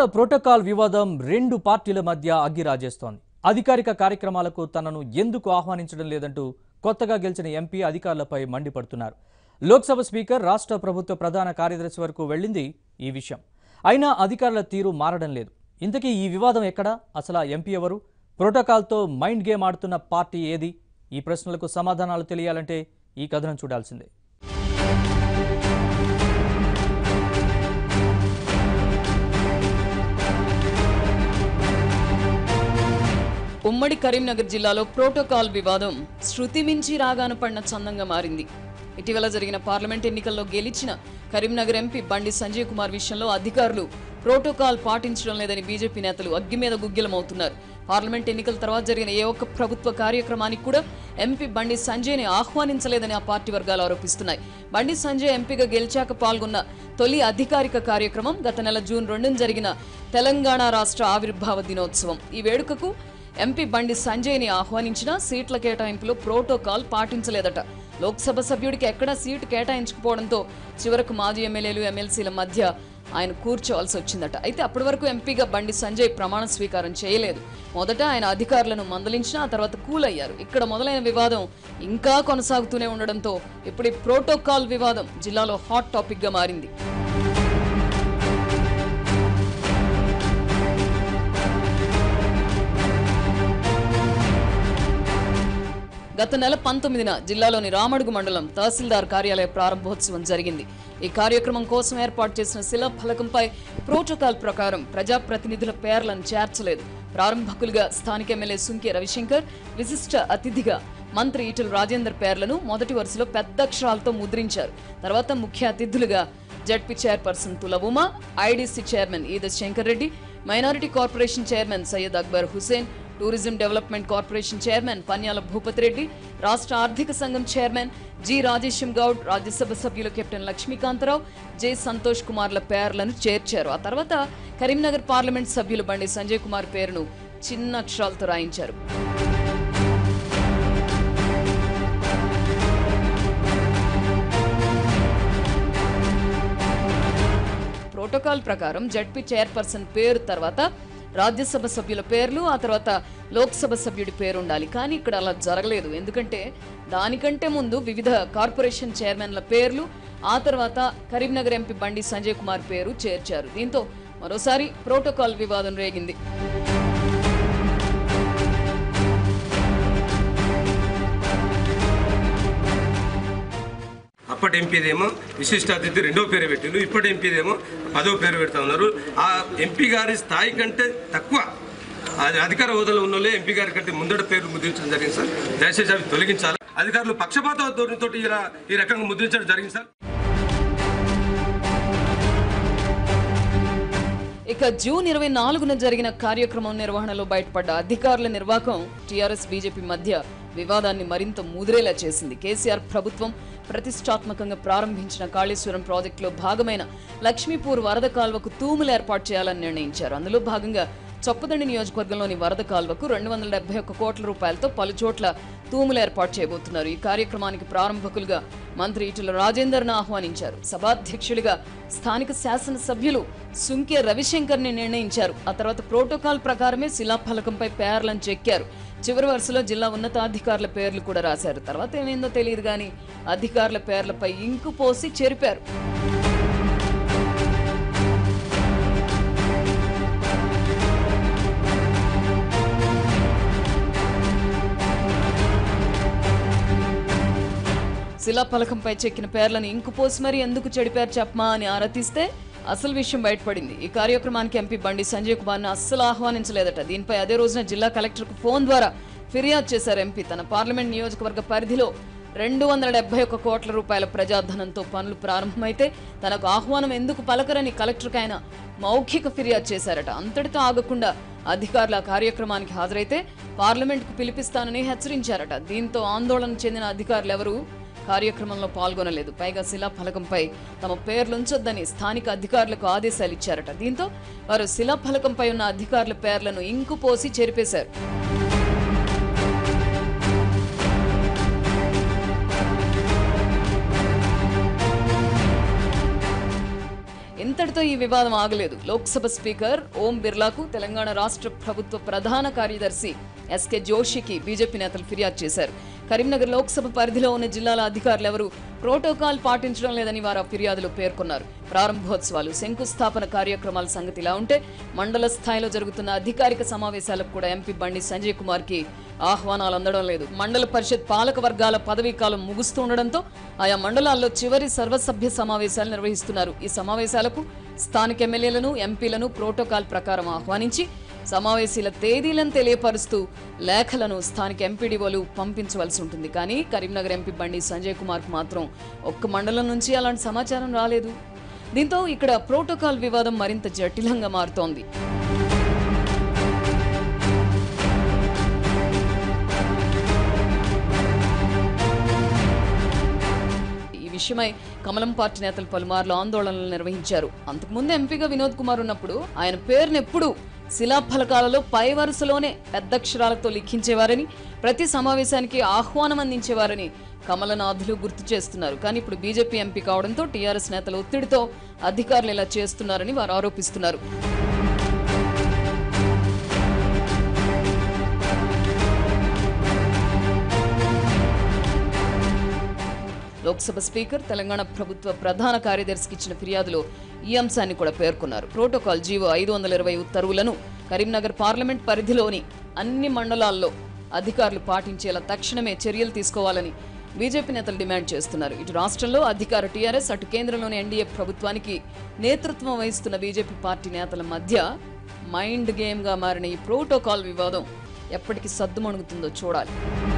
protocol వివాదం రెండు పార్టీల మధ్య అగ్గిరాజేస్తోంది అధికారిక కార్యక్రమాలకు తనను ఎందుకు ఆహ్వానించడం లేదంటూ కొత్తగా గెలిచిన ఎంపీ అధికారులపై మండిపడుతున్నారు లోక్సభ స్పీకర్ రాష్ట్ర ప్రభుత్వ ప్రధాన కార్యదర్శి వరకు వెళ్ళింది ఈ విషయం అయినా అధికారుల తీరు మారడం లేదు ఇంతకీ ఈ వివాదం ఎక్కడా అసలు ఆ ఎంపీ ఎవరు ప్రోటోకాల్తో మైండ్ గేమ్ ఆడుతున్న పార్టీ ఏది ఈ ప్రశ్నలకు సమాధానాలు తెలియాలంటే ఈ కథనం చూడాల్సిందే ఉమ్మడి కరీంనగర్ జిల్లాలో ప్రోటోకాల్ వివాదం శృతి మించి రాగాను పడిన చందంగా మారింది ఇటీవల జరిగిన పార్లమెంట్ ఎన్నికల్లో గెలిచిన కరీంనగర్ ఎంపీ బండి సంజయ్ కుమార్ విషయంలో అధికారులు ప్రోటోకాల్ పాటించడం లేదని బీజేపీ నేతలు అగ్గి మీద గుగ్గిలమవుతున్నారు పార్లమెంట్ ఎన్నికల తర్వాత జరిగిన ఏ ఒక్క ప్రభుత్వ కార్యక్రమానికి కూడా ఎంపీ బండి సంజయ్ని ఆహ్వానించలేదని ఆ పార్టీ వర్గాలు ఆరోపిస్తున్నాయి బండి సంజయ్ ఎంపీగా గెలిచాక పాల్గొన్న తొలి అధికారిక కార్యక్రమం గత నెల జూన్ రెండున జరిగిన తెలంగాణ రాష్ట్ర ఆవిర్భావ దినోత్సవం ఈ వేడుకకు ఎంపీ బండి సంజయ్ని ఆహ్వానించినా సీట్ల కేటాయింపులో ప్రోటోకాల్ పాటించలేదట లోక్సభ సభ్యుడికి ఎక్కడా సీటు కేటాయించకపోవడంతో చివరకు మాజీ ఎమ్మెల్యేలు ఎమ్మెల్సీల మధ్య ఆయన కూర్చోవాల్సి వచ్చిందట అయితే అప్పటి వరకు ఎంపీగా బండి సంజయ్ ప్రమాణ స్వీకారం చేయలేదు మొదట ఆయన అధికారులను మందలించినా ఆ తర్వాత కూల్ అయ్యారు ఇక్కడ మొదలైన వివాదం ఇంకా కొనసాగుతూనే ఉండడంతో ఇప్పుడు ఈ ప్రోటోకాల్ వివాదం జిల్లాలో హాట్ టాపిక్ గా మారింది గత నెల పంతొమ్మిదిన జిల్లాలోని రామడుగు మండలం తహసీల్దార్ కార్యాలయ ప్రారంభోత్సవం జరిగింది ఈ కార్యక్రమం కోసం ఏర్పాటు చేసిన శిలా ఫలకంపై ప్రోటోకాల్ ప్రకారం ప్రజాప్రతినిధుల పేర్లను చేర్చలేదు ప్రారంభకులుగా స్థానిక ఎమ్మెల్యే సుంకే రవిశంకర్ విశిష్ట అతిథిగా మంత్రి ఈటల రాజేందర్ పేర్లను మొదటి వరుసలో పెద్ద అక్షరాలతో ముద్రించారు తర్వాత ముఖ్య అతిథులుగా ZP chairperson Tula Uma IDC chairman Eda Shankar Reddy minority corporation chairman Syed Akbar Hussain tourism development corporation chairman Panyala Bhupathi Reddy రాష్ట్ర ఆర్థిక సంఘం చైర్మన్ జి రాజేశం గౌడ్ రాజ్యసభ సభ్యులు కెప్టెన్ లక్ష్మీకాంతరావు జె సంతోష్ కుమార్ల పేర్లను చేర్చారు ఆ తర్వాత కరీంనగర్ పార్లమెంట్ సభ్యులు బండి సంజయ్ కుమార్ పేరును చిన్న అక్షరాలతో రాయించారు ప్రోటోకాల్ ప్రకారం జడ్పీ చైర్పర్సన్ పేరు తర్వాత రాజ్యసభ సభ్యుల పేర్లు ఆ తర్వాత లోక్సభ సభ్యుడి పేరు ఉండాలి కానీ ఇక్కడ అలా జరగలేదు ఎందుకంటే దానికంటే ముందు వివిధ కార్పొరేషన్ చైర్మన్ల పేర్లు ఆ తర్వాత కరీంనగర్ ఎంపీ బండి సంజయ్ కుమార్ పేరు చేర్చారు దీంతో మరోసారి ప్రోటోకాల్ వివాదం రేగింది అప్పటి ఎంపీదేమో విశిష్ట అతిథి రెండో పేరు పెట్టిండు ఇప్పటి ఎంపీదేమో పదో పేరు పెడతా ఉన్నారు ఆ ఎంపీ గారి స్థాయి కంటే తక్కువ అది అధికార హోదాలో ఉన్న వాళ్ళే ఎంపీ గారి కంటే ముందట పేరు ముద్రించడం జరిగింది సార్ దయచేసి అవి తొలగించాలి అధికారులు పక్షపాత ధోరణితో ఇలా ఈ రకంగా ముద్రించడం జరిగింది సార్ ఇక జూన్ ఇరవై నాలుగున జరిగిన కార్యక్రమం నిర్వహణలో బయటపడ్డ అధికారుల నిర్వాకం టీఆర్ఎస్ బీజేపీ మధ్య వివాదాన్ని మరింత ముదిరేలా చేసింది కేసీఆర్ ప్రభుత్వం ప్రతిష్టాత్మకంగా ప్రారంభించిన కాళేశ్వరం ప్రాజెక్టులో భాగమైన లక్ష్మీపూర్ వరద కాల్వకు తూములు ఏర్పాటు చేయాలని నిర్ణయించారు అందులో భాగంగా చొప్పదండి నియోజకవర్గంలోని వరద కాల్వకు రెండు వందల డెబ్బై ఒక్క కోట్ల రూపాయలతో పలు చోట్ల తూములు ఏర్పాటు చేయబోతున్నారు ఈ కార్యక్రమానికి ప్రారంభకులుగా మంత్రి ఈటల రాజేందర్ను ఆహ్వానించారు సభాధ్యక్షుడిగా స్థానిక శాసనసభ్యులు సుంకే రవిశంకర్ని నిర్ణయించారు ఆ తర్వాత ప్రోటోకాల్ ప్రకారమే శిలాఫలకంపై పేర్లను చెక్కారు చివరి వరుసలో జిల్లా ఉన్నతాధికారుల పేర్లు కూడా రాశారు తర్వాత ఏమైందో తెలియదు కానీ అధికారుల పేర్లపై ఇంకు పోసి చెరిపారు శిలాఫలకంపై చెక్కిన పేర్లను ఇంకు పోసి మరి ఎందుకు చెడిపారు చెప్పమా అని ఆరాధిస్తే అసలు విషయం బయటపడింది ఈ కార్యక్రమానికి ఎంపీ బండి సంజయ్ కుమార్ను అస్సలు ఆహ్వానించలేదట దీనిపై అదే రోజున జిల్లా కలెక్టర్కు ఫోన్ ద్వారా ఫిర్యాదు చేశారు ఎంపీ తన పార్లమెంట్ నియోజకవర్గ పరిధిలో రెండు వందల డెబ్బై ఒక్క కోట్ల రూపాయల ప్రజాధనంతో పనులు ప్రారంభమైతే తనకు ఆహ్వానం ఎందుకు పలకరని కలెక్టర్కి ఆయన మౌఖిక ఫిర్యాదు చేశారట అంతటితో ఆగకుండా అధికారుల ఆ కార్యక్రమానికి హాజరైతే పార్లమెంట్కు పిలిపిస్తానని హెచ్చరించారట దీంతో ఆందోళన చెందిన అధికారులు ఎవరు కార్యక్రమంలో పాల్గొనలేదు పైగా శిలా ఫలకంపై తమ పేర్లుంచొద్దని స్థానిక అధికారులకు ఆదేశాలు ఇచ్చారట దీంతో వారు శిలా ఫలకంపై ఉన్న అధికారుల పేర్లను ఇంకు పోసి చెరిపేశారు ఇంతటితో ఇంతటితో ఈ వివాదం ఆగలేదు లోక్సభ స్పీకర్ ఓం బిర్లాకు తెలంగాణ రాష్ట్ర ప్రభుత్వ ప్రధాన కార్యదర్శి ఎస్కే జోషికి బీజేపీ నేతలు ఫిర్యాదు చేశారు కరీంనగర్ లోక్సభ పరిధిలో ఉన్న జిల్లాల అధికారులు ఎవరు ప్రోటోకాల్ పాటించడం లేదని వారు ఆ ఫిర్యాదులో పేర్కొన్నారు ప్రారంభోత్సవాలు శంకుస్థాపన కార్యక్రమాల సంగతి ఇలా ఉంటే మండల స్థాయిలో జరుగుతున్న అధికారిక సమావేశాలకు కూడా ఎంపీ బండి సంజయ్ కుమార్ కి ఆహ్వానాలు అందడం లేదు మండల పరిషత్ పాలక వర్గాల పదవీ కాలం ముగుస్తూ ఉండడంతో ఆయా మండలాల్లో చివరి సర్వసభ్య సమావేశాలు నిర్వహిస్తున్నారు ఈ సమావేశాలకు స్థానిక ఎమ్మెల్యేలను ఎంపీలను ప్రోటోకాల్ ప్రకారం ఆహ్వానించి సమావేశాల తేదీలను తెలియపరుస్తూ లేఖలను స్థానిక ఎంపీడీఓలు పంపించవలసి ఉంటుంది కానీ కరీంనగర్ ఎంపీ బండి సంజయ్ కుమార్కు మాత్రం ఒక్క మండలం నుంచి అలాంటి సమాచారం రాలేదు దీంతో ఇక్కడ ప్రోటోకాల్ వివాదం మరింత జటిలంగా మారుతోంది ఈ విషయమై కమలం పార్టీ నేతలు పలుమార్లు ఆందోళనలు నిర్వహించారు అంతకుముందు ఎంపీగా వినోద్ కుమార్ ఉన్నప్పుడు ఆయన పేరును ఎప్పుడు శిలాఫలకాలలో పై వరుసలోనే పెద్దక్షరాలతో లిఖించేవారని ప్రతి సమావేశానికి ఆహ్వానం అందించేవారని కమలనాథులు గుర్తు చేస్తున్నారు కానీ ఇప్పుడు బీజేపీ ఎంపీ కావడంతో టీఆర్ఎస్ నేతల ఒత్తిడితో అధికారులు ఇలా చేస్తున్నారని వారు ఆరోపిస్తున్నారు లోక్సభ స్పీకర్ తెలంగాణ ప్రభుత్వ ప్రధాన కార్యదర్శికి ఇచ్చిన ఫిర్యాదులో ఈ అంశాన్ని కూడా పేర్కొన్నారు ప్రోటోకాల్ జీవో ఐదు వందల ఇరవై ఉత్తర్వులను కరీంనగర్ పార్లమెంట్ పరిధిలోని అన్ని మండలాల్లో అధికారులు పాటించేలా తక్షణమే చర్యలు తీసుకోవాలని బీజేపీ నేతలు డిమాండ్ చేస్తున్నారు ఇటు రాష్ట్రంలో అధికార టీఆర్ఎస్ అటు కేంద్రంలోని ఎన్డీఏ ప్రభుత్వానికి నేతృత్వం వహిస్తున్న బీజేపీ పార్టీ నేతల మధ్య మైండ్ గేమ్గా మారిన ఈ ప్రోటోకాల్ వివాదం ఎప్పటికి సద్దుమణుగుతుందో చూడాలి